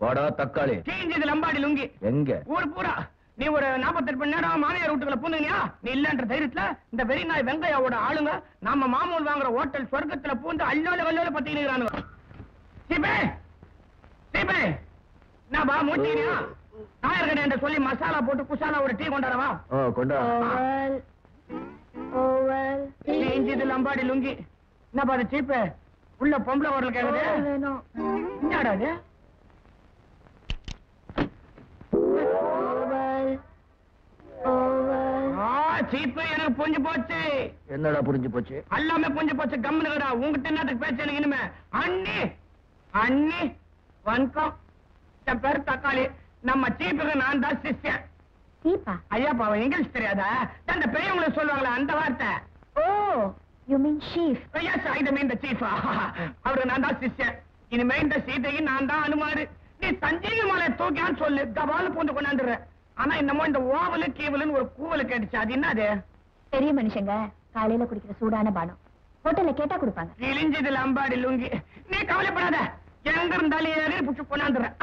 வாடா தக்காளி கீஞ்சது லம்பாடி லுங்கி எங்க ஊர் பூரா நீ ஒரு நாற்பத்தெட்டு மணி நேரம் மாமியார் வீட்டுக்குள்ள பூந்துனியா நீ இல்லன்ற தைரியத்துல இந்த வெறி நாய் வெங்கையாவோட ஆளுங்க நம்ம மாமூல் வாங்குற ஹோட்டல் சொர்க்கத்துல பூந்து அல்லோல வல்லோல பத்திக்கிறானுங்க சீபே சீபே நான் பா மூட்டினியா நாயர் கடை சொல்லி மசாலா போட்டு குசாலா ஒரு டீ கொண்டாடவா ஓ கொண்டா ஓவல் ஓவல் கீஞ்சது லம்பாடி லுங்கி என்ன பாரு சீப்பு உள்ள பொம்பளை குரல் கேக்குது வேணும் என்னடா இது ஓவல் ஓவல் ஆ சீப்பு எனக்கு புரிஞ்சு போச்சு என்னடா புரிஞ்சு போச்சு எல்லாமே கொஞ்சம் போச்சு கம்முனுடா உங்ககிட்ட என்னத்துக்கு பேச்சு எனக்கு இனிமே அண்ணி அண்ணி வணக்கம் என் பேர் தக்காளி நம்ம சீப்புக்கு நான் தான் சிஷ்யன் தீபா ஐயா பாவம் இங்கிலீஷ் தெரியாதா அந்த பெரியவங்களுக்கு சொல்லுவாங்களே அந்த வார்த்தை oh you mean chief yes I mean the சீஃபா அவருக்கு நான் தான் சிஷ்யன் இனிமே இந்த சீதைக்கு நான் தான் அனுமாரு நீ சஞ்சீவி மலை தூக்கியான்னு சொல்லு கபாலு பூந்து கொண்டாந்துடுற ஆனா என்னமோ இந்த ஓவலு கீவலுன்னு ஒரு கூவலு கேட்டுச்சு அது என்னது பெரிய மனுஷங்க காலையில குடிக்கிற சூடான பானம் ஹோட்டல்ல கேட்டா கொடுப்பாங்க கிழிஞ்சது லம்பாடி லுங்கி நீ கவலைப்படாத எங்க இருந்தாலும் ஏறி புடிச்சு கொண்டாந்துடுறேன்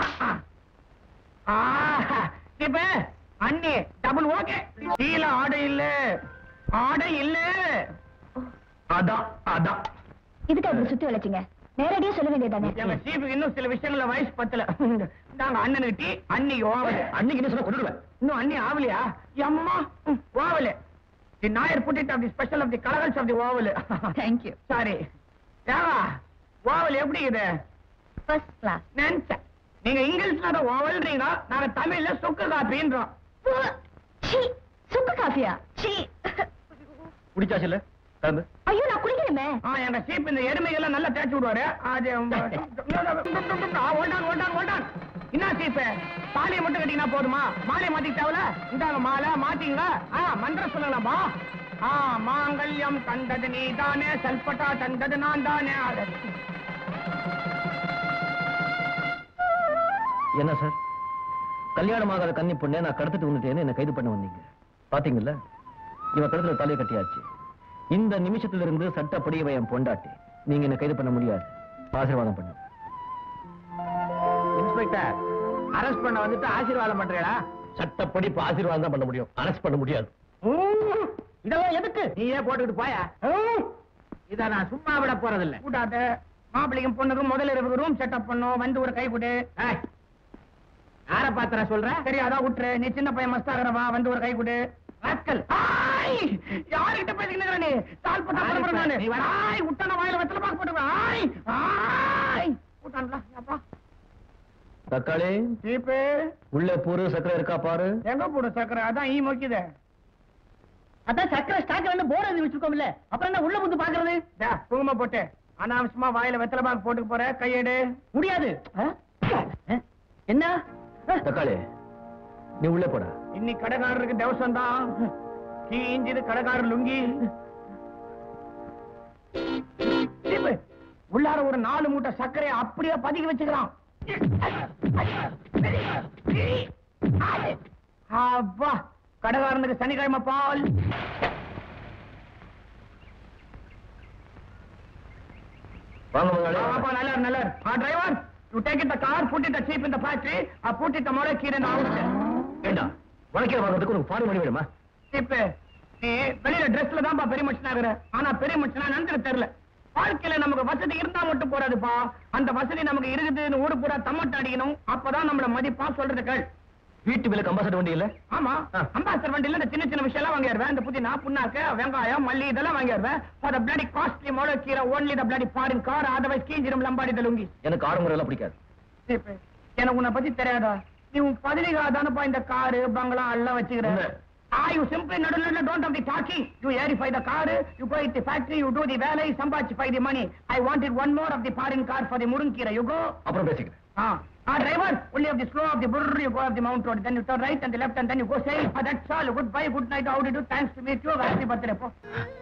இப்ப அண்ணி டபுள் ஓகே கீழே ஆடை இல்ல ஆடை இல்ல அதான் அதான் இதுக்கு அப்படி சுத்தி வளைச்சிங்க நேரடியா சொல்ல வேண்டியதானே எங்க சீஃபுக்கு இன்னும் சில விஷயங்கள வயசு பத்தல நாங்க அண்ணனுக்கு டீ அண்ணி ஓவல அன்னைக்கு என்ன சொன்ன கொண்டுடுவேன் இன்னும் அண்ணி ஆவலையா அம்மா ஓவல the Nair put it off the special of the கலகல்ஸ் of the oval thank you sorry ஏவா ஓவல் எப்படி இது ஃபர்ஸ்ட் கிளாஸ் நினைச்சேன் நீங்க இங்கிலீஷ்ல அதை ஓவல்றீங்க நாங்க தமிழ்ல சுக்கு காப்பின்றோம் சுக்கு காஃபியா சீ குடிச்சாச்சு இல்ல கிளம்பு ஐயோ நான் குடிக்கணுமே ஆ எங்க சீப் இந்த எருமைகள்லாம் நல்லா தேய்ச்சி விடுவாரு அது ஆ, ஓண்டான் ஓண்டான் ஓண்டான் என்ன சீப்பு தாலியை மட்டும் கட்டினா போதுமா மாலையை மாத்திக்கிட்டாவல இந்தாங்க மாலை மாத்திங்க ஆ மந்திரம் சொல்லலாம்பா ஆ மாங்கல்யம் தந்தது நீ தானே சல்பட்டா தந்தது நான் தானே அது என்ன சார் கல்யாணம் ஆகாத கன்னி பொண்ணே நான் கடத்திட்டு வந்துட்டேன்னு என்ன கைது பண்ண வந்தீங்க பாத்தீங்கல்ல இவ கழுத்துல தலையை கட்டியாச்சு இந்த நிமிஷத்துல இருந்து சட்டப்படி இவ என் பொண்டாட்டி நீங்க என்ன கைது பண்ண முடியாது ஆசீர்வாதம் பண்ணு இன்ஸ்பெக்டர் அரெஸ்ட் பண்ண வந்துட்டு ஆசீர்வாதம் பண்றீங்களா சட்டப்படி இப்ப ஆசீர்வாதம் தான் பண்ண முடியும் அரெஸ்ட் பண்ண முடியாது இதெல்லாம் எதுக்கு நீயே போட்டுக்கிட்டு போயா இத நான் சும்மா விட போறதில்ல கூட்டாத மாப்பிள்ளைக்கும் பொண்ணுக்கும் முதல்ல இருக்கு ரூம் செட்டப் பண்ணும் வந்து ஒரு கை கொடு யார பாத்திர சொல்ற சரி அதான் விட்டுரு நீ சின்ன பையன் மஸ்தாகிறவா வந்து ஒரு கை கொடு ராஸ்கல் ஆய் யார்கிட்ட பேசிக்கிட்டு நீ தால் பட்டா பரபர நானு நீ வர ஆய் விட்டான வாயில வெத்தல பாக்க போட்டு ஆய் ஆய் விட்டான்ல அப்பா தக்காளி சீப்பு உள்ள பூரு சக்கரை இருக்கா பாரு எங்க போடு சக்கரை அதான் ஈ மொக்கிதே அதான் சக்கரை ஸ்டாக் வந்து போர்டு எழுதி வச்சிருக்கோம்ல அப்புறம் என்ன உள்ள வந்து பாக்குறது டா, குங்குமம் போட்டு அனாவசியமா வாயில வெத்தலை பாக்கு போட்டு போற கையெடு முடியாது ஆ? ஆ? என்ன ஆ? தக்காளி நீ உள்ளே போடா இன்னைக்கு கடைக்காரருக்கு தவசம் தான் கீஞ்சிது கடைக்காரர் லுங்கி சீப்பு, உள்ளார ஒரு நாலு மூட்டை சர்க்கரையை அப்படியே பதுக்கி வச்சுக்கிறான் அப்பா கடைக்காரனுக்கு சனிக்கிழமை பால் வாங்க முதலாளி அப்பா நல்ல நல்ல ஆ driver you take it the car put it the cheap in the factory ah put it the மொளை கீரை இந்த ஹவுஸ் ஏண்டா வழக்கில வாங்குறதுக்கு உனக்கு பாரு மணி வேணுமா இப்ப நீ வெளியில ட்ரெஸ்ல தான்ப்பா பெரிய மனுஷனாகிற ஆனா பெரிய மனுஷனா நன்றி தெரியல வாழ்க்கையில நமக்கு வசதி இருந்தா மட்டும் போறாதுப்பா அந்த வசதி நமக்கு இருக்குதுன்னு ஊரு பூரா தம்மட்ட அடிக்கணும் அப்பதான் நம்மள மதிப்பா சொல்றது கேள் வீட்டு விலை கம்பாசட் வண்டி இல்ல ஆமா ஆ. அம்பாசர் வண்டியில இந்த சின்ன சின்ன விஷயம் எல்லாம் வாங்கிடுவேன் இந்த புதினா புண்ணாக்கு வெங்காயம் மல்லி இதெல்லாம் வாங்கிடுவேன் ஃபார் த பிளடி காஸ்ட்லி மோட கீரை only the bloody foreign car otherwise கீஞ்சிரும் லம்பாடி தலுங்கி எனக்கு ஆடம்பரம் எல்லாம் பிடிக்காது இப்ப எனக்கு உன்னை பத்தி தெரியாதா நீ உன் பதிலிகாதானப்பா இந்த காரு பங்களா எல்லாம் வச்சுக்கிற உண்மை. Ah, you simply not only don't have the talking. You verify the car, you go at the factory, you do the வேலை, சம்பாதிச்சுப்பை the money. I wanted one more of the foreign car for the முருங்கீரை. You go. அப்புறம் பேசிக்கிறேன் Ah, ah, driver, only of the slow of the brrr, you go of the mount road. Then you turn right and the left and then you go say, ah, that's all. Goodbye, good night, how do you do? Thanks to meet you. Happy birthday, po.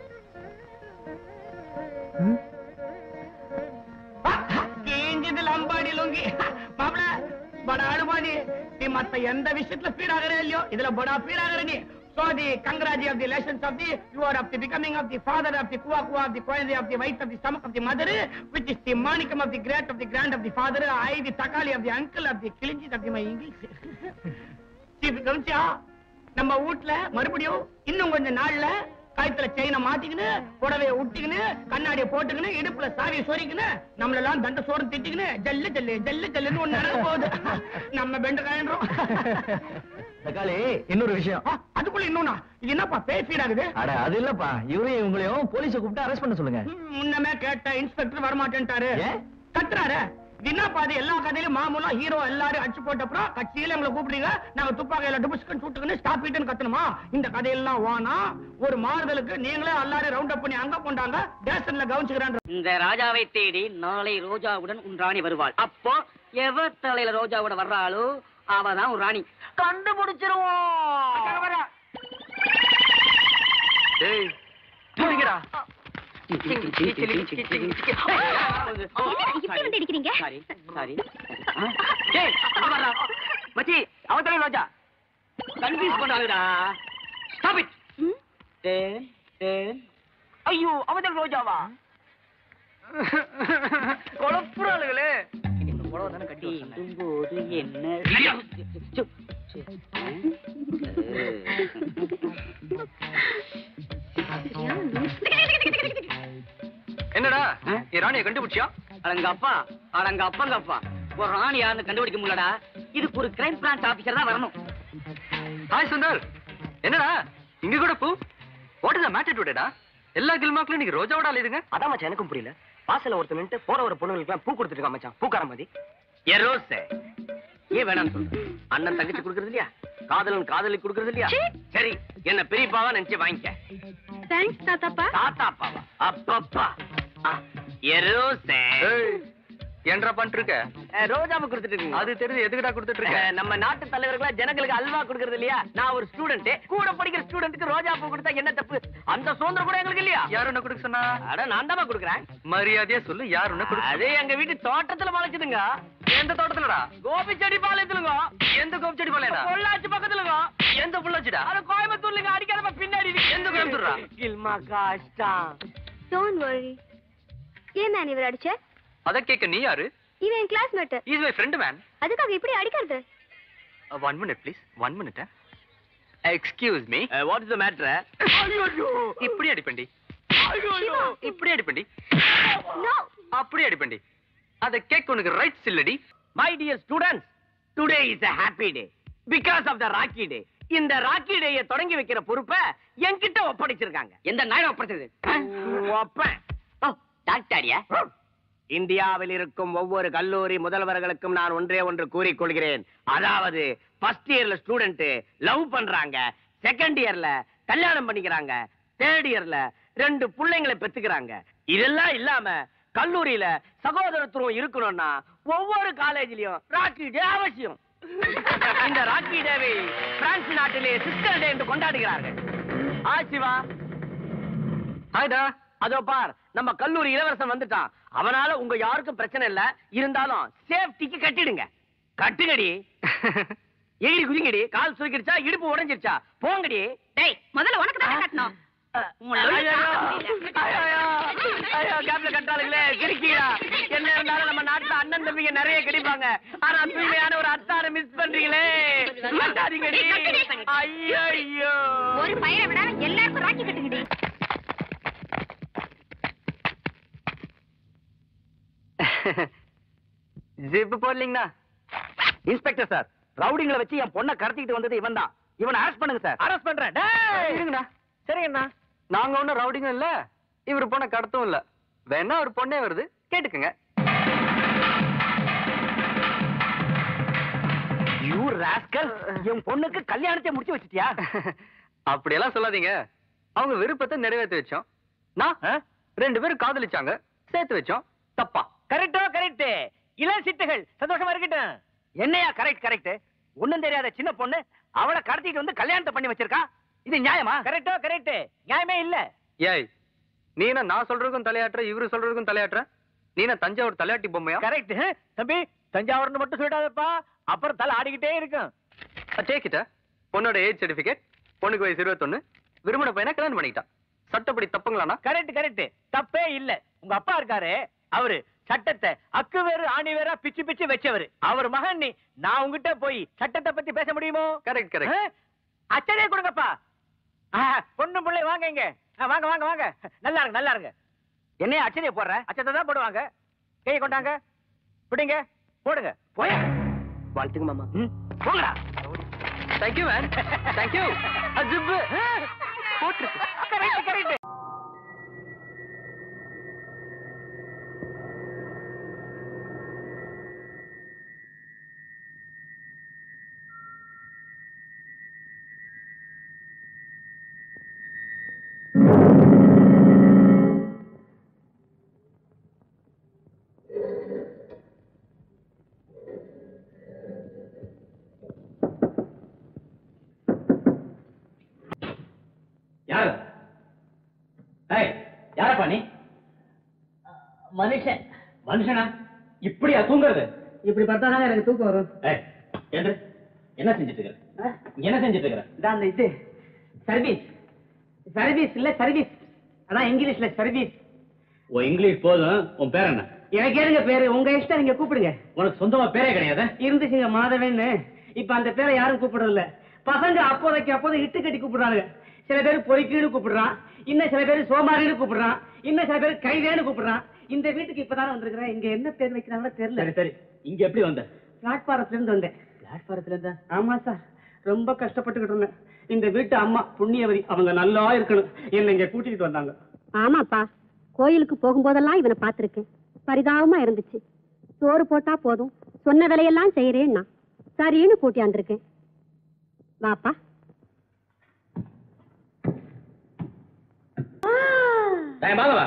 கீஞ்சிது Lambadi lungi மாப்பிள பட அனுமானி நீ மத்த எந்த விஷயத்துல speed ஆகுற இல்லையோ இதுல படா ஸ்பீட் ஆகுற நீ So the congratulations of the you are of the becoming of the father of the kuwa kuwa of the koyande of the wife of the stomach of the mother, which is the manicum of the great of the grand of the father, I the takali of the uncle of the kilinjit of the my English. Chief கவனிச்சியா நம்ம வீட்ல மறுபடியும் இன்னும் கொஞ்ச நாள்ல கழுத்துல செயினை மாட்டிக்கின்னு புடவைய உட்டிக்கின்னு கண்ணாடிய போட்டுக்கின்னு இடுப்புல சாவியை சொரிக்கின்னு நம்மள எல்லாம் தண்ட சோறு திட்டிக்கின்னு ஜல்லு ஜல்லு ஜல்லு ஜல்லுன்னு ஒண்ணு நடக்க போகுது நம்ம பெண்டு காயன்றோம் தக்காளி இன்னொரு விஷயம் ஆ, அதுக்குள்ள இன்னொன்னா இது என்னப்பா பேசிட் ஆகுது அட அது இல்லப்பா இவரையும் இவங்களையும் போலீஸ கூப்பிட்டு அரெஸ்ட் பண்ண சொல்லுங்க ம், முன்னமே கேட்ட இன்ஸ்பெக்டர் வரமாட்டேன்ட்டாரு ஏன்? கத்துறாரு இது என்னப்பா இது எல்லா கதையிலும் மாமூலா ஹீரோ எல்லாரும் அடிச்சு போட்ட அப்புறம் கட்சியில எங்களை கூப்பிடுறீங்க நாங்க துப்பாக்கையில டுபுஸ்கன் சுட்டுக்குன்னு ஸ்டாப் இட்டுன்னு கத்தணுமா இந்த கதையெல்லாம் வானா ஒரு மாறுதலுக்கு நீங்களே எல்லாரும் ரவுண்ட் அப் பண்ணி அங்க கொண்டாங்க ஸ்டேஷன்ல கவனிச்சுக்கிறான் இந்த ராஜாவை தேடி நாளை ரோஜாவுடன் உன் ராணி வருவாள் அப்போ எவ தலையில ரோஜாவோட வர்றாளோ அவதான் உன் ராணி கண்டுபிடிச்சிருவோம் டேய் தூங்கிடா இப்படி வந்து அடிக்கிறீங்க சாரி சாரி டேய் இங்க வர்றா. மச்சி அவ தலையில ரோஜா கன்ஃபியூஸ் பண்ணாதடா ஸ்டாப் இட் ம்? டேய் டேய் ஐயோ அவதல் ரோஜாவா குழப்புறாளுகளே இந்த புடவை தானே கட்டி போது என்ன சு, சு. என்னடா ஆ? நீ ராணியை கண்டுபிடிச்சியா அடங்க அப்பா அடங்க அப்பங்க அப்பா ஒரு ராணி யாருன்னு கண்டுபிடிக்க முடியலடா இதுக்கு ஒரு கிரைம் பிரான்ச் ஆபீசர் தான் வரணும் ஹாய் சுந்தர் என்னடா இங்க கூட பூ வாட் இஸ் மேட்டர் டுடேடா எல்லா கில்மாக்லயும் நீங்க ரோஜாவோட அலையுதுங்க அதான் மச்சான் எனக்கும் புரியல வாசல்ல ஒருத்தர் நின்று போற ஒரு பொண்ணுங்களுக்கு பூ கொடுத்துட்டு இருக்கான் மச்சான் பூக்கார மாதிரி ஏ ரோஸ் ஏன் வேணாம்னு சொல்லு அண்ணன் தங்கச்சி கொடுக்கறது இல்லையா காதலன் காதலி கொடுக்கறது இல்லையா சரி என்ன பெரியப்பாவா நினைச்சு வாங்கிக்க தேங்க்ஸ் தாத்தாப்பா தாத்தா அப்பாவா அப்பப்பா ஏ ரோஸ் என்னடா பண்ணிட்டு இருக்க ரோஜாவை கொடுத்துட்டு இருக்கீங்க அது தெரிஞ்சு எதுக்குடா கொடுத்துட்டு இருக்க அஹ், நம்ம நாட்டு தலைவர்களா ஜனங்களுக்கு அல்வா கொடுக்கறது இல்லையா நான் ஒரு ஸ்டூடெண்ட் கூட படிக்கிற ஸ்டூடெண்ட்டுக்கு ரோஜா பூ கொடுத்தா என்ன தப்பு அந்த சுதந்திரம் கூட எங்களுக்கு இல்லையா யார் உன்னை கொடுக்க சொன்னா அட நான் தான் கொடுக்குறேன் மரியாதையா சொல்லு யார் உன்னை கொடுக்க அது எங்க வீட்டு தோட்டத்துல முளைச்சதுங்க எந்த தோட்டத்துலடா கோபி செடி பாளையத்துலங்க எந்த கோபிச்செடி பாலையடா பொள்ளாச்சி பக்கத்துலங்க எந்த புள்ளாச்சிடா அது கோயம்புத்தூர்லங்க அடிக்காதப்ப பின்னாடி இருக்கு. எந்த கோயம்புத்தூர்ரா? கில்மா காஷ்டம் டோன்ட் வரி ஏன் நான் இவர் அடிச்ச அத கேக்க நீ யாரு இவன் என் classmate is my friend man அதுக்காக இப்படி அடிக்கிறது one minute please one minute excuse me what is the matter இப்படி அடிப்பண்டி சிவா. இப்படி அடிப்பண்டி நோ அப்படி அடிப்பண்டி அத கேக் உனக்கு ரைட்ஸ் இல்லடி my dear students today is a happy day because of the Rakhi day இந்த ராக்கி டேயை தொடங்கி வைக்கிற பொறுப்பை என்கிட்ட ஒப்படைச்சிருக்காங்க எந்த நாயம் ஒப்படைச்சது ஒப்பேன் ஓ டாக்டரியா இந்தியாவில் இருக்கும் ஒவ்வொரு கல்லூரி முதல்வர்களுக்கும் நான் ஒன்றே ஒன்று கூறிக்கொள்கிறேன் அதாவது ஃபர்ஸ்ட் இயர்ல ஸ்டூடெண்ட் லவ் பண்றாங்க செகண்ட் இயர்ல கல்யாணம் பண்ணிக்கிறாங்க தேர்ட் இயர்ல ரெண்டு பிள்ளைங்களை பெத்துக்கிறாங்க இதெல்லாம் இல்லாம கல்லூரியில சகோதரத்துவம் இருக்கணும்னா ஒவ்வொரு காலேஜ்லயும் ராக்கி டே அவசியம் இந்த ராக்கி டேவை பிரான்ஸ் நாட்டிலே சிஸ்டர் டே என்று கொண்டாடுகிறார்கள் ஆ சிவா ஹாய்டா அதோ பார் நம்ம கல்லூரி இளவரசன் வந்துட்டான் அவனால உங்க யாருக்கும் பிரச்சனை இல்ல இருந்தாலும் சேஃப்டிக்கு கட்டிடுங்க கட்டுங்கடி எகிரி குதிங்கடி கால் சுருக்கிடுச்சா இடுப்பு உடைஞ்சிருச்சா போங்கடி டேய் முதல்ல உனக்கு தான் கட்டணும் ஐயோ, ஐயோ, ஐயோ, கேப்ல கட்டாளுங்களே கிறுக்கியா என்ன இருந்தாலும் நம்ம நாட்டுல அண்ணன் தம்பிங்க நிறைய கிடைப்பாங்க ஆனா தூய்மையான ஒரு அத்தாரை மிஸ் பண்றீங்களே கட்டாதீங்கடி ஐயோ ஐயோ ஒரு பையனை விட எல்லாருக்கும் ராக்கி கட்டுங்கடி ஜிப் போடலீங்கண்ணா இன்ஸ்பெக்டர் சார் ரவுடிங்களை வச்சு என் பொண்ணை கடத்திக்கிட்டு வந்தது இவன் தான் இவனை அரெஸ்ட் பண்ணுங்க சார் அரெஸ்ட் பண்றேன் டேய்! இருங்கண்ணா சரிங்கண்ணா நாங்க ஒண்ணும் ரவுடிங்கும் இல்ல இவர் பொண்ணை கடத்தும் இல்ல வேணா ஒரு பொண்ணே வருது கேட்டுக்குங்க யூ ராஸ்கல் என் பொண்ணுக்கு கல்யாணத்தை முடிச்சு வச்சிட்டியா அப்படியெல்லாம் சொல்லாதீங்க அவங்க விருப்பத்தை நிறைவேற்றி வச்சோம் நான் ரெண்டு பேரும் காதலிச்சாங்க சேர்த்து வச்சோம் தப்பா கரெக்டோ கரெக்ட் இளம் சிட்டுகள் சந்தோஷமா இருக்கட்டும் என்னையா கரெக்ட் கரெக்ட் ஒண்ணும் தெரியாத சின்ன பொண்ணு அவளை கடத்திட்டு வந்து கல்யாணத்தை பண்ணி வச்சிருக்கா இது நியாயமா கரெக்டோ கரெக்ட் நியாயமே இல்ல ஏய் நீ என்ன நான் சொல்றதுக்கும் தலையாட்டுற இவரு சொல்றதுக்கும் தலையாட்டுற நீ என்ன தஞ்சாவூர் தலையாட்டி பொம்மையா கரெக்ட் தம்பி தஞ்சாவூர்னு மட்டும் சொல்லிடாதப்பா அப்புறம் தலை ஆடிக்கிட்டே இருக்கும் டேக் இட்ட பொண்ணோட ஏஜ் சர்டிபிகேட் பொண்ணுக்கு வயசு இருபத்தொன்னு விரும்பின பையனை கல்யாணம் பண்ணிக்கிட்டான் சட்டப்படி தப்புங்களாண்ணா கரெக்ட் கரெக்ட் தப்பே இல்ல உங்க அப்பா இருக்காரு அவரு சட்டத்தை அக்கு வேறு ஆணி வேறா பிச்சு பிச்சு வச்சவரு அவர் மகன் நீ நான் உங்ககிட்ட போய் சட்டத்தை பத்தி பேச முடியுமோ கரெக்ட் கரெக்ட் ஆ? அச்சடியே கொடுங்கப்பா ஆ, பொண்ணு பிள்ளை வாங்க இங்க ஆ, வாங்க வாங்க வாங்க நல்லா இருங்க நல்லா இருங்க என்னைய அச்சடியை போடுற அச்சத்தை தான் போடுவாங்க கையை கொண்டாங்க பிடிங்க போடுங்க போய வாழ்த்துங்க மாமா போங்கடா தேங்க்யூ மேன் தேங்க்யூ ஜிப்பு போட்டுருக்கு கரெக்ட் கரெக்ட் யாரு ஏய் யாரப்பா நீ மனுஷன் மனுஷனா இப்படியா தூங்குறது இப்படி பார்த்தா தானே எனக்கு தூக்கம் வரும் ஏய் எந்திரு. என்ன செஞ்சுட்டு இருக்கிற இங்க என்ன செஞ்சுட்டு இருக்கிற இதான் அந்த இது சர்வீஸ் சர்வீஸ் இல்ல சர்வீஸ் அதான் இங்கிலீஷ்ல சர்வீஸ் உன் இங்கிலீஷ் போதும் உன் பேர் என்ன எனக்கு ஏதுங்க பேரு உங்க இஷ்டம் நீங்க கூப்பிடுங்க உனக்கு சொந்தமா பேரே கிடையாது இருந்துச்சுங்க மாதவேன்னு இப்ப அந்த பேரை யாரும் கூப்பிடுறது இல்ல பசங்க அப்போதைக்கு அப்போதை இட்டு கட்டி கூப்பிடுறாங்க சில பேர் பொறிக்கீடு கூப்பிடுறான் இன்னும் சில பேர் சோமாரின்னு கூப்பிடுறான் இன்னும் சில பேர் கைவேன்னு கூப்பிடுறான் இந்த வீட்டுக்கு இப்பதானே வந்திருக்கிறேன் இங்க என்ன பேர் வைக்கிறாங்களோ தெரியல சரி சரி இங்க எப்படி வந்த பிளாட்பாரத்துல இருந்து வந்தேன் பிளாட்பாரத்துல இருந்தா ஆமா சார் ரொம்ப கஷ்டப்பட்டுக்கிட்டு இருந்தேன் இந்த வீட்டு அம்மா புண்ணியவதி அவங்க நல்லா இருக்கணும் என்ன இங்க கூட்டிட்டு வந்தாங்க ஆமாப்பா கோயிலுக்கு போகும்போதெல்லாம் இவனை பார்த்திருக்கேன் பரிதாபமா இருந்துச்சு சோறு போட்டா போதும் சொன்ன வேலையெல்லாம் செய்யறேன்னா சரின்னு கூட்டியாந்துருக்கேன் வாப்பா டேய் மாதவா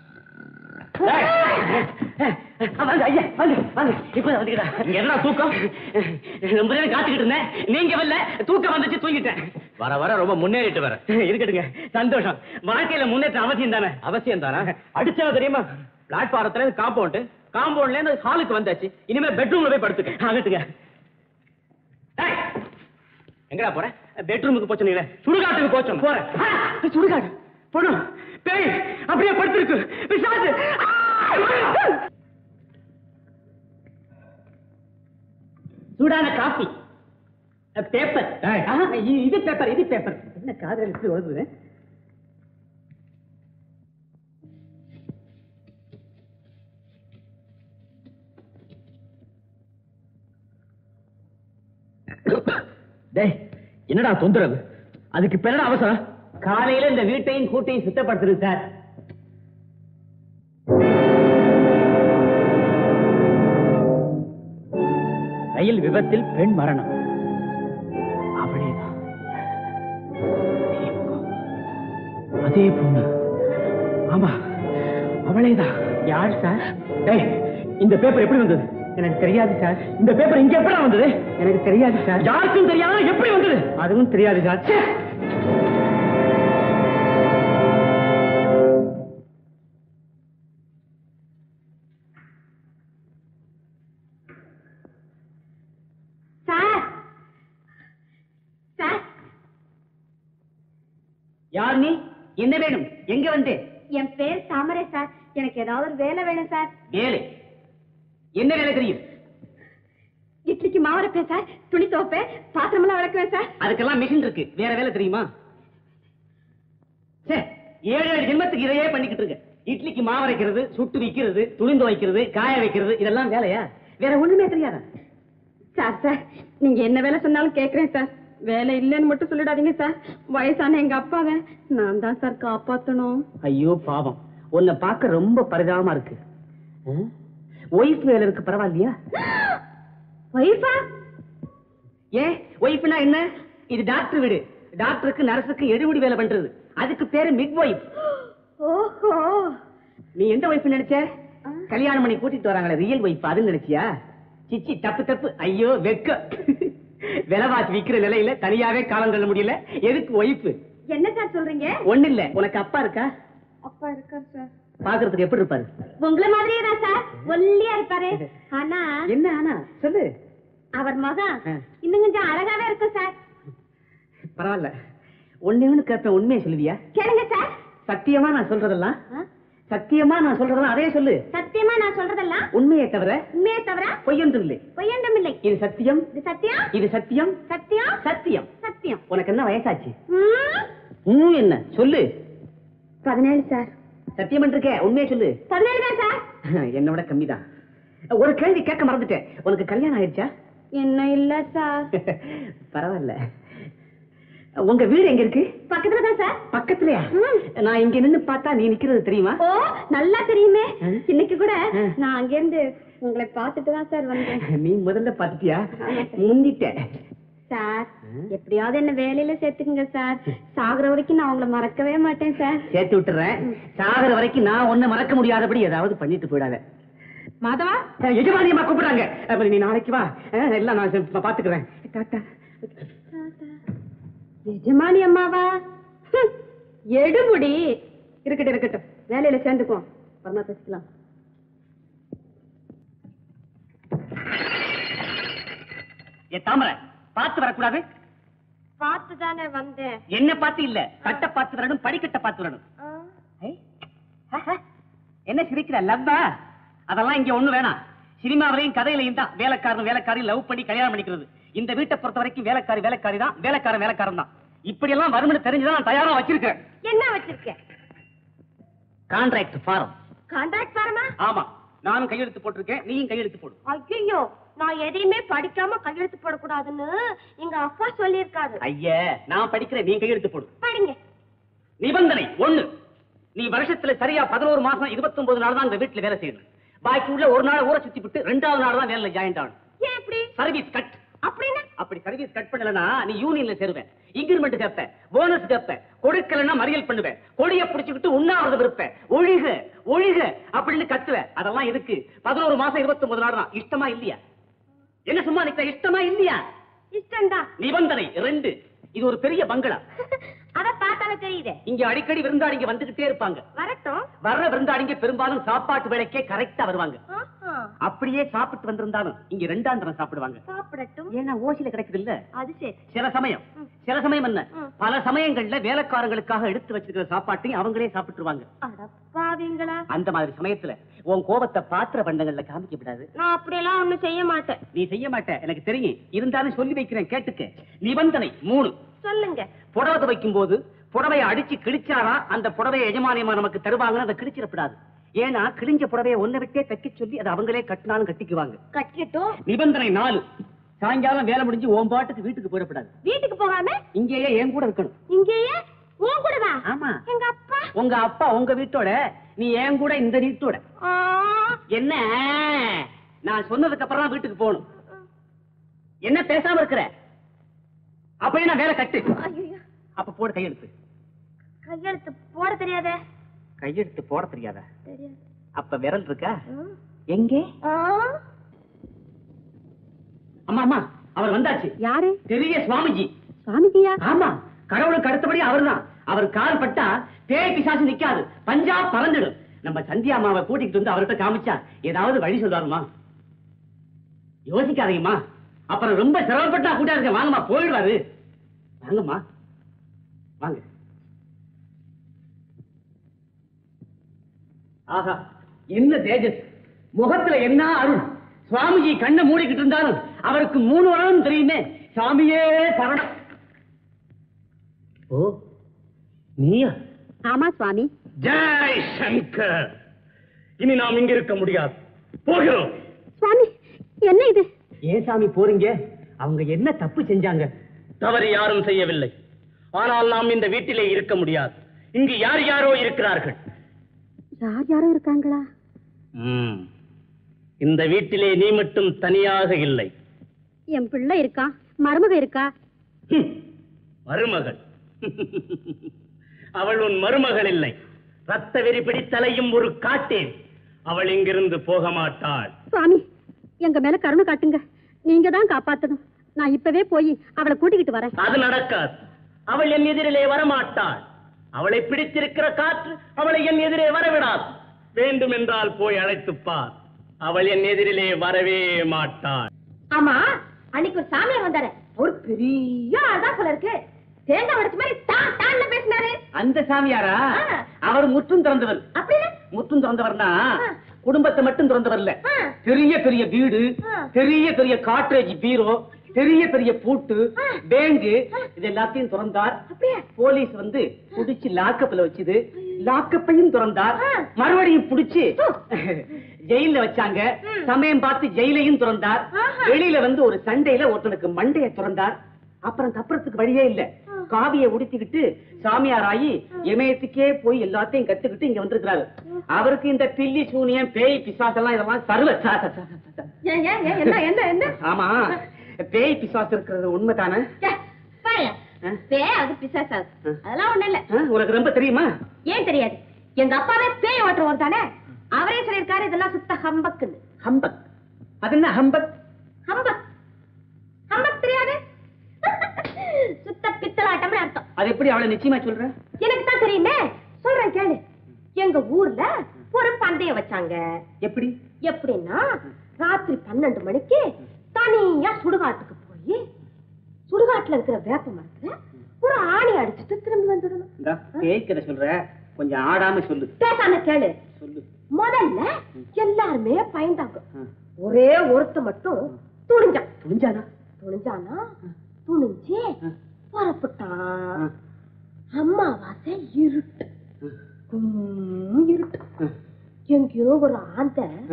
வாங்க ஐயா வாங்க வாங்க இப்ப வந்துக்கிட்டா இங்க என்ன தூக்கம் ரொம்ப நேரம் காத்துக்கிட்டு இருந்தேன் நீங்க வரல தூக்கம் வந்துச்சு தூங்கிட்டேன் வர வர ரொம்ப முன்னேறிட்டு வர இருக்கட்டுங்க சந்தோஷம் வாழ்க்கையில முன்னேற்றம் அவசியம் தானே அவசியம் தானே அடிச்சவ தெரியுமா பிளாட்பாரத்துல இருந்து காம்பவுண்ட் காம்பவுண்ட்ல இருந்து ஹாலுக்கு வந்தாச்சு இனிமே பெட்ரூம்ல போய் படுத்துக்க ஆகட்டுங்க டேய், எங்கடா போற பெட்ரூமுக்கு போச்சுனீங்களே சுடுகாட்டுக்கு போச்சோம் போறேன் ஆ, சுடுகாடு பொண்ணு பேய் அப்படியே படுத்திருக்கு பிசாசு ஆ! சூடான காஃபி பேப்பர் டேய். இது பேப்பர் இது பேப்பர் என்ன காதல் இப்படி வருது டேய் என்னடா தொந்தரவு அதுக்கு இப்ப என்ன அவசரம் காலையில இந்த வீட்டையும் கூட்டையும் சுத்தப்படுத்துறது சார் ரயில் விபத்தில் பெண் மரணம் அவளேதான் அதே பொண்ணு ஆமா அவளேதான் யார் சார் டேய் இந்த பேப்பர் எப்படி வந்தது எனக்கு தெரியாது சார் இந்த பேப்பர் இங்க எப்படி வந்தது எனக்கு தெரியாது சார் யாருக்கும் தெரியாம எப்படி வந்தது அதுவும் தெரியாது சார் ச்சே! சார் சார் யார் நீ என்ன வேணும் எங்க வந்தே என் பேர் தாமரை சார் எனக்கு ஏதாவது ஒரு வேலை வேணும் சார் வேலை என்ன வேலை தெரியும் இட்லிக்கு மாவு அரைப்பேன் சார் துணி துவைப்பேன் பாத்திரமெல்லாம் விளக்குவேன் சார் அதுக்கெல்லாம் மிஷின் இருக்கு வேற வேலை தெரியுமா சே ஏழு ஏழு ஜென்மத்துக்கு இதையே பண்ணிக்கிட்டு இருக்க இட்லிக்கு மாவு அரைக்கிறது சுட்டு விக்கிறது துணிந்து வைக்கிறது காய வைக்கிறது இதெல்லாம் வேலையா வேற ஒண்ணுமே தெரியாதா சார் சார் நீங்க என்ன வேலை சொன்னாலும் கேக்குறேன் சார் வேலை இல்லைன்னு மட்டும் சொல்லிடாதீங்க சார் வயசான எங்க அப்பாவை நான் தான் சார் காப்பாத்தணும் ஐயோ பாவம் உன்னை பார்க்க ரொம்ப பரிதாபமா இருக்கு ஒய்ஃப் வேலை இருக்கு பரவாயில்லையா ஒய்ஃபா ஏன் ஒய்ஃப்னா என்ன இது டாக்டர் வீடு டாக்டருக்கு நர்ஸுக்கு எடுபடி வேலை பண்றது அதுக்கு பேரு மிட் ஒய்ஃப் ஓஹோ நீ எந்த ஒய்ஃப் நினைச்ச கல்யாணம் பண்ணி கூட்டிட்டு வராங்களே ரியல் ஒய்ஃப் அதுன்னு நினைச்சியா சிச்சி தப்பு தப்பு ஐயோ வெக்க விலைவாசி விக்கிற நிலையில தனியாவே காலம் தள்ள முடியல எதுக்கு ஒய்ஃப் என்ன சார் சொல்றீங்க ஒண்ணு இல்ல உனக்கு அப்பா இருக்கா அப்பா இருக்கார் சார் பாக்குறதுக்கு எப்படி இருப்பாரு உங்களை மாதிரியே தான் சார் ஒல்லியா இருப்பாரு ஆனா என்ன ஆனா சொல்லு அவர் முகம் ஆ. இன்னும் கொஞ்சம் அழகாவே இருக்கும் சார் பரவாயில்ல ஒண்ணே ஒண்ணு கேட்பேன் உண்மையை சொல்லுவியா கேளுங்க சார் சத்தியமா நான் சொல்றதெல்லாம் ஆ? சத்தியமா நான் சொல்றதெல்லாம் அதே சொல்லு சத்தியமா நான் சொல்றதெல்லாம் உண்மையை தவிர உண்மையே தவிர பொய்யொன்றும் இல்லை பொய்யண்டும் இல்லை இது சத்தியம் இது சத்தியம் இது சத்தியம் சத்தியம் சத்தியம் சத்தியம் உனக்கு என்ன வயசாச்சு ம், ம் என்ன சொல்லு பதினேழு சார் சத்தியம் இருக்கே உண்மையை சொல்லு பதினேழு தான் சார் என்னை விட கம்மிதான் ஒரு கேள்வி கேட்க மறந்துட்டேன் உனக்கு கல்யாணம் ஆயிடுச்சா என்ன இல்ல சார் பரவாயில்ல உங்க வீடு எங்க இருக்கு பக்கத்துல தான் சார் பக்கத்துலயா ம். நான் இங்க நின்னு பார்த்தா நீ நிக்கிறது தெரியுமா ஓ நல்லா தெரியுமே ஆ? இன்னைக்கு கூட ஆ. நான் அங்கிருந்து உங்களை பார்த்துட்டு தான் சார் வந்தேன் நீ முதல்ல பாத்துட்டியா முந்திட்ட சார் எப்படியாவது என்ன வேலையில சேர்த்துக்குங்க சார் சாகுற வரைக்கும் நான் உங்களை மறக்கவே மாட்டேன் சார் சேர்த்து விட்டுறேன் சாகர வரைக்கும் நான் ஒன்ன மறக்க முடியாதபடி ஏதாவது பண்ணிட்டு போயிடாத மாதவா அஹ், எஜமானி அம்மா கூப்பிடுறாங்க அப்புறம் நீ நாளைக்கு வா அஹ், எல்லாம் நான் செ- பாத்துக்கிறேன் டாட்டா எஜமானி அம்மாவா ஹம், எடுமுடி இருக்கட்டும் இருக்கட்டும் வேலையில சேர்ந்துக்குவோம் அப்புறமா பேசிக்கலாம் ஏ தாமரை பார்த்து வரக்கூடாது பார்த்து தானே வந்தேன் என்ன பார்த்து இல்ல கட்ட பார்த்து வரணும் படிக்கட்ட பார்த்து வரணும் ஐ, ஆஹா. என்ன சிரிக்கிற லவ்வா அதெல்லாம் இங்க ஒண்ணு வேணாம் சினிமாவிலையும் கதையிலையும் தான் வேலைக்காரன் வேலைக்காரி லவ் பண்ணி கல்யாணம் பண்ணிக்கிறது இந்த வீட்டை பொறுத்த வரைக்கும் வேலைக்காரி வேலைக்காரி தான் வேலைக்காரன் வேலைக்காரன் தான் இப்படி எல்லாம் வரும்னு தெரிஞ்சுதான் நான் தயாரா வச்சிருக்கேன் என்ன வச்சிருக்கேன் கான்ட்ராக்ட் ஃபாரம் கான்ட்ராக்ட் பாருமா ஆமா நானும் கையெழுத்து போட்டிருக்கேன் நீயும் கையெழுத்து போடு ஐயோ நான் எதையுமே படிக்காம கையெழுத்து போடக்கூடாதுன்னு எங்க அப்பா சொல்லியிருக்காரு ஐய நான் படிக்கிறேன் நீ கையெழுத்து போடு படிங்க நிபந்தனை ஒண்ணு நீ வருஷத்துல சரியா பதினோரு மாசம் 29 நாள் தான் இந்த வீட்டுல வேலை செய்யணும் பாக்கி உள்ள ஒரு நாள் ஊரை சுத்தி விட்டு ரெண்டாவது நாள் தான் வேலையில ஜாயின் ஆகணும் ஏன் இப்படி சர்வீஸ் கட் அப்படின்னு அப்படி சர்வீஸ் கட் பண்ணலனா நீ யூனியன்ல சேருவேன் இன்கிரிமெண்ட் கேப்ப போனஸ் கேப்ப கொடுக்கலன்னா மறியல் பண்ணுவேன் கொடிய புடிச்சுக்கிட்டு உண்ணாவிரதம் இருப்பேன் ஒழிக ஒழிக அப்படின்னு கத்துவ அதெல்லாம் எதுக்கு பதினோரு மாசம் 29 நாள் தான் இஷ்டமா இல்லையா என்ன சும்மா நிக்கிற இஷ்டமா இல்லையா இஷ்டம்தான் நிபந்தனை ரெண்டு இது ஒரு பெரிய பங்களா அத பார்த்தாலே தெரியுதே இங்க அடிக்கடி விருந்தாளிங்க வந்துகிட்டே இருப்பாங்க வரட்டும் வர்ற விருந்தாளிங்க பெரும்பாலும் சாப்பாட்டு வேலைக்கே கரெக்டா வருவாங்க ஆஹா, அப்படியே சாப்பிட்டு வந்திருந்தாலும் இங்க ரெண்டாம் தரம் சாப்பிடுவாங்க சாப்பிடட்டும் ஏன்னா ஓசில கிடைக்குது இல்ல அது சரி சில சமயம் சில சமயம் என்ன ம். பல சமயங்கள்ல வேலைக்காரங்களுக்காக எடுத்து வச்சிருக்கிற சாப்பாட்டையும் அவங்களே சாப்பிட்டுருவாங்க அடப்பாவீங்களா அந்த மாதிரி சமயத்துல உன் கோபத்தை பாத்திர பண்டங்கள்ல காமிக்க விடாது நான் அப்படியெல்லாம் ஒண்ணும் செய்ய மாட்டேன் நீ செய்ய மாட்ட எனக்கு தெரியும் இருந்தாலும் சொல்லி வைக்கிறேன் கேட்டுக்க நிபந்தனை மூணு சொல்லுங்க புடவை துவைக்கும் போது புடவைய அடிச்சு கிழிச்சாதான் அந்த புடவைய எஜமானியமா நமக்கு தருவாங்கன்னு அதை கிழிச்சிடப்படாது ஏன்னா கிழிஞ்ச புடவைய ஒன்ன விட்டே தைக்க சொல்லி அதை அவங்களே கட்டினாலும் கட்டிக்குவாங்க கட்டிட்டும் நிபந்தனை நாலு சாயங்காலம் வேலை முடிஞ்சு ஓம் பாட்டுக்கு வீட்டுக்கு போயிடப்படாது வீட்டுக்கு போகாம இங்கேயே என் கூட இருக்கணும் இங்கேயே உன் கூடவா ஆமா எங்க அப்பா உங்க அப்பா உங்க வீட்டோட நீ என் கூட இந்த வீட்டோட ஆ, என்ன நான் சொன்னதுக்கு அப்புறம் தான் வீட்டுக்கு போகணும் என்ன பேசாம இருக்கிற அப்படியே நான் வேலை கட்டு ஐயையோ, அப்ப போடு கையெழுத்து கையெழுத்து போட தெரியாதே கையெழுத்து போட தெரியாதா தெரியாது அப்ப விரல் இருக்கா ம். எங்கே ஆ, அம்மா அம்மா அவர் வந்தாச்சு யாரு பெரிய சுவாமிஜி சுவாமிஜியா ஆமா கடவுளுக்கு அடுத்தபடி அவர்தான் அவர் கால் பட்டா பேய் பிசாசு நிக்காது பஞ்சாப் பறந்துடும் நம்ம சந்தியா அம்மாவை கூட்டிட்டு வந்து அவர்கிட்ட காமிச்சா ஏதாவது வழி சொல்றாருமா யோசிக்காதீங்கம்மா அப்புறம் ரொம்ப சிரமப்பட்டா கூட்டாருங்க வாங்கம்மா போயிடுவாரு வாங்கம்மா வாங்க ஆஹா என்ன தேஜஸ் முகத்துல என்ன அருள் சுவாமிஜி கண்ணை மூடிக்கிட்டு இருந்தாலும் அவருக்கு மூணு உலகம் தெரியுமே சாமியே சரணம் ஓ நீயா ஆமா சுவாமி ஜெய் சங்கர் இனி நாம் இங்க இருக்க முடியாது போகிறோம் சுவாமி என்ன இது ஏன் சாமி போறீங்க அவங்க என்ன தப்பு செஞ்சாங்க தவறு யாரும் செய்யவில்லை ஆனால் நாம் இந்த வீட்டிலே இருக்க முடியாது இங்கு யார் யாரோ இருக்கிறார்கள் யார் யாரும் இருக்காங்களா ம். இந்த வீட்டிலே நீ மட்டும் தனியாக இல்லை என் பிள்ளை இருக்கா மருமக இருக்கா ஹம். மருமகள் அவள் உன் மருமகள் இல்லை ரத்த வெறி பிடித்தலையும் ஒரு காட்டேன் அவள் இங்கிருந்து போக மாட்டாள் சுவாமி எங்க மேல கருணை காட்டுங்க நீங்க தான் காப்பாத்தணும் நான் இப்பவே போய் அவளை கூட்டிக்கிட்டு வரேன் அது நடக்காது அவள் என் எதிரிலே வரமாட்டாள் அவளை பிடித்திருக்கிற காற்று அவளை என் எதிரே வரவிடாது வேண்டும் என்றால் போய் அழைத்துப் பார் அவள் என் எதிரிலே வரவே மாட்டாள் ஆமா அன்னைக்கு ஒரு சாமியார் வந்தாரு ஒரு பெரிய ஆள்தான் போல இருக்கு தேங்காய் உடைச்ச மாதிரி தான் தான்ல பேசினாரு அந்த சாமியாரா ஆ. அவர் முற்றும் திறந்தவர் அப்படின்னு முற்றும் திறந்தவர்னா குடும்பத்தை மட்டும் திறந்தவர் இல்ல ஆ. பெரிய பெரிய வீடு ஆ. பெரிய பெரிய காட்ரேஜ் பீரோ பெரிய பெரிய பூட்டு பேங்கு இது எல்லாத்தையும் திறந்தார் அப்படியே போலீஸ் வந்து புடிச்சு லாக்கப்ல வச்சுது லாக்கப்பையும் திறந்தார் ஆ. மறுபடியும் புடிச்சு ஜெயில வச்சாங்க சமயம் பார்த்து ஜெயிலையும் திறந்தார் ஆஹா. வெளியில வந்து ஒரு சண்டையில ஒருத்தனுக்கு மண்டைய திறந்தார் அப்புறம் தப்புறதுக்கு வழியே இல்ல காவிய உடுத்திக்கிட்டு சாமியார் ஆகி இமயத்துக்கே போய் எல்லாத்தையும் கத்துக்கிட்டு இங்க வந்திருக்கிறாரு அவருக்கு இந்த பில்லி சூனியம் பேய் பிசாசெல்லாம் இதெல்லாம் சர்வ ச- ச- ச- ச- ச- ஏன் ஏன் ஏன் என்ன என்ன என்ன ஆமா பேய் பிசாசு இருக்கிறது உண்மைதானே ஏ, பாரு ஆ? பேய் அது பிசாசாது அதெல்லாம் ஒண்ணு இல்ல ஆ, உனக்கு ரொம்ப தெரியுமா ஏன் தெரியாது எங்க அப்பாவே பேய் ஓட்டுறவர் தானே அவரே சொல்லியிருக்காரு இதெல்லாம் சுத்த ஹம்பக்குன்னு ஹம்பக் அது என்ன ஹம்பக் ஹம்பக் ஹம்பக் தெரியாது சுத்த பித்தலாட்டம்னு அர்த்தம் அது எப்படி அவளை நிச்சயமா சொல்ற எனக்கு தான் தெரியுமே சொல்றேன் கேளு எங்க ஊர்ல ஒரு பந்தயம் வச்சாங்க எப்படி எப்படின்னா ராத்திரி பன்னெண்டு மணிக்கு தனியா சுடுகாட்டுக்கு போய் சுடுகாட்டுல இருக்கிற வேப்ப மரத்துல ஒரு ஆணி அடிச்சுட்டு திரும்பி வந்துடணும் இந்தா, பேய் கதை சொல்ற கொஞ்சம் ஆடாம சொல்லு பேசாம கேளு சொல்லு முதல்ல எல்லாருமே பயந்தாங்க ஆ. ஒரே ஒருத்த மட்டும் துணிஞ்சான் துணிஞ்சானா துணிஞ்சானா துணிஞ்சு ஆ. புறப்பட்டான் ஆ. அம்மாவாசை இருட்டு கும் இருட்டு ஆ. எங்கேயோ ஒரு ஆந்த ஆ.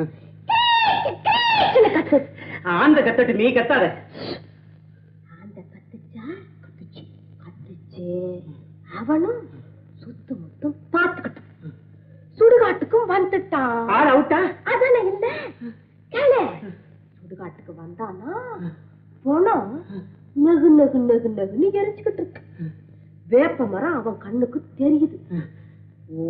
கத்து ஆந்த கத்தட்டு நீ கத்தாத ஆந்த கத்துச்சா கத்துச்சு கத்துச்சு அவனும் சுத்து முத்தும் பார்த்துக்கிட்டான் சுடுகாட்டுக்கும் வந்துட்டான் ஆள் அவுட்டா அதானே இல்ல கேளு சுடுகாட்டுக்கு வந்தானா போனோம் நெகு நெகு நெகு நெகுன்னு எரிச்சுக்கிட்டு இருக்கு வேப்ப மரம் அவன் கண்ணுக்கு தெரியுது ஓ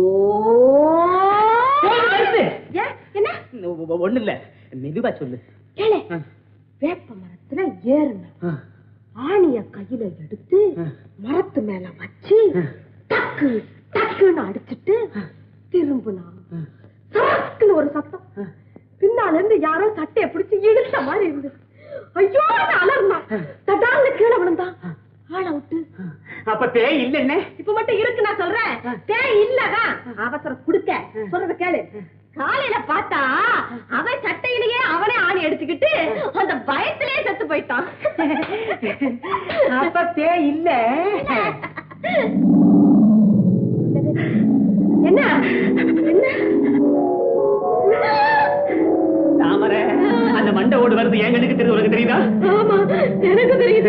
ஏய், வருது. ஏன்? என்ன ஒ- ஒ- ஒண்ணு இல்ல மெதுவா சொல்லு கேளு ஆ. வேப்ப மரத்துல ஏறுன ஆ. ஆணிய கையில எடுத்து ஆ. மரத்து மேல வச்சு டக்கு டக்குன்னு அடிச்சிட்டு திரும்பினா சரக்குன்னு ஒரு சத்தம் பின்னால இருந்து யாரோ சட்டைய பிடிச்சு இழுத்த மாதிரி இருந்தது ஐயோ அலர்னா தடால்னு கீழே விழுந்தான் ஆள விட்டு அப்ப பேய் இல்லைன்னு இப்ப மட்டும் இருக்கு நான் சொல்றேன் தேய் இல்லதான் அவசரம் குடுக்க சொல்றத கேளு காலையில பார்த்தா அவன் சட்டையிலேயே அவனே ஆணி எடுத்துக்கிட்டு அந்த பயத்திலேயே செத்து போயிட்டான் அப்ப பேய் இல்ல என்ன என்ன தாமரை அந்த மண்டை ஓடு வருது என் கண்ணுக்கு தெரியுது உனக்கு தெரியுதா ஆமா எனக்கு தெரியுது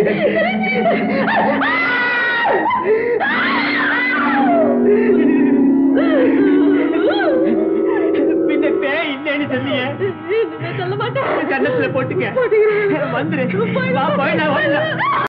பின்ன பேய் இல்லைன்னு சொன்னீங்க சொல்ல மாட்டேன் கன்னத்துல போட்டுக்க வந்துரு வா போய் நான் வரல